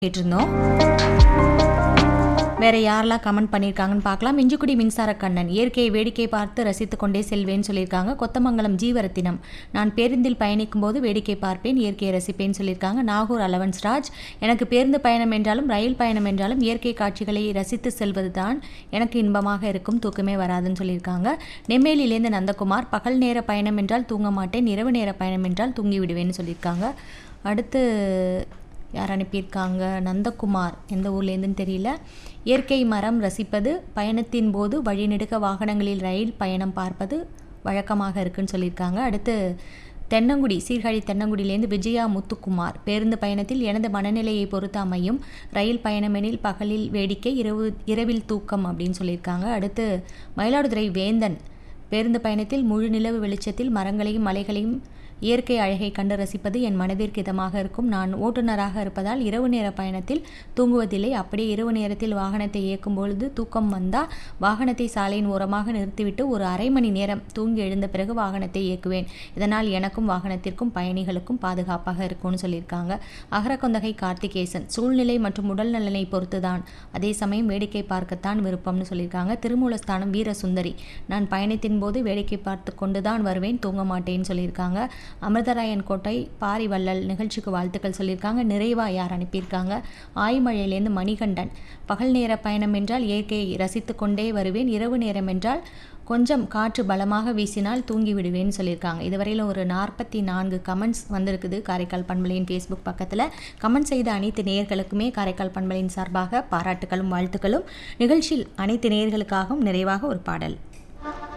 கேட்டிருந்தோம் வேற யாரெல்லாம் கமெண்ட் பண்ணியிருக்காங்கன்னு பார்க்கலாம் இஞ்சிக்குடி மின்சார கண்ணன் இயற்கையை வேடிக்கை பார்த்து ரசித்து கொண்டே செல்வேன்னு சொல்லியிருக்காங்க கொத்தமங்கலம் ஜீவரத்தினம் நான் பேருந்தில் பயணிக்கும் போது வேடிக்கை பார்ப்பேன் இயற்கையை ரசிப்பேன்னு சொல்லியிருக்காங்க நாகூர் அலவன்ஸ் ராஜ் எனக்கு பேருந்து பயணம் என்றாலும் ரயில் பயணம் என்றாலும் இயற்கை காட்சிகளை ரசித்து செல்வது தான் எனக்கு இன்பமாக இருக்கும் தூக்கமே வராதுன்னு சொல்லியிருக்காங்க நெம்மேலியிலேருந்து நந்தகுமார் பகல் நேர பயணம் என்றால் தூங்க மாட்டேன் இரவு நேர பயணம் என்றால் தூங்கி விடுவேன்னு சொல்லியிருக்காங்க அடுத்து யார் அனுப்பியிருக்காங்க நந்தகுமார் எந்த ஊர்லேருந்துன்னு தெரியல இயற்கை மரம் ரசிப்பது பயணத்தின் போது வழிநெடுக வாகனங்களில் ரயில் பயணம் பார்ப்பது வழக்கமாக இருக்குன்னு சொல்லியிருக்காங்க அடுத்து தென்னங்குடி சீர்காழி தென்னங்குடியிலேருந்து விஜயா முத்துக்குமார் பேருந்து பயணத்தில் எனது மனநிலையை பொறுத்து அமையும் ரயில் பயணமெனில் பகலில் வேடிக்கை இரவு இரவில் தூக்கம் அப்படின்னு சொல்லியிருக்காங்க அடுத்து மயிலாடுதுறை வேந்தன் பேருந்து பயணத்தில் முழு நிலவு வெளிச்சத்தில் மரங்களையும் மலைகளையும் இயற்கை அழகை கண்டு ரசிப்பது என் மனதிற்கு இதமாக இருக்கும் நான் ஓட்டுநராக இருப்பதால் இரவு நேர பயணத்தில் தூங்குவதில்லை அப்படியே இரவு நேரத்தில் வாகனத்தை இயக்கும் பொழுது தூக்கம் வந்தால் வாகனத்தை சாலையின் ஓரமாக நிறுத்திவிட்டு ஒரு அரை மணி நேரம் தூங்கி எழுந்த பிறகு வாகனத்தை இயக்குவேன் இதனால் எனக்கும் வாகனத்திற்கும் பயணிகளுக்கும் பாதுகாப்பாக இருக்கும்னு சொல்லியிருக்காங்க அகரக்கொந்தகை கார்த்திகேசன் சூழ்நிலை மற்றும் உடல் நலனை பொறுத்துதான் அதே சமயம் வேடிக்கை பார்க்கத்தான் விருப்பம்னு சொல்லியிருக்காங்க திருமூலஸ்தானம் வீரசுந்தரி நான் பயணத்தின் போது வேடிக்கை பார்த்து கொண்டு தான் வருவேன் தூங்க மாட்டேன்னு சொல்லியிருக்காங்க அமிர்தராயன் கோட்டை பாரிவள்ளல் நிகழ்ச்சிக்கு வாழ்த்துக்கள் சொல்லியிருக்காங்க நிறைவா யார் அனுப்பியிருக்காங்க ஆய்மழையிலேருந்து மணிகண்டன் பகல் நேர பயணம் என்றால் இயற்கையை ரசித்து கொண்டே வருவேன் இரவு நேரம் என்றால் கொஞ்சம் காற்று பலமாக வீசினால் தூங்கி விடுவேன்னு சொல்லியிருக்காங்க இதுவரையில் ஒரு நாற்பத்தி நான்கு கமெண்ட்ஸ் வந்திருக்குது காரைக்கால் பண்பலையின் ஃபேஸ்புக் பக்கத்தில் கமெண்ட் செய்த அனைத்து நேயர்களுக்குமே காரைக்கால் பண்பலையின் சார்பாக பாராட்டுகளும் வாழ்த்துக்களும் நிகழ்ச்சியில் அனைத்து நேயர்களுக்காகவும் நிறைவாக ஒரு பாடல்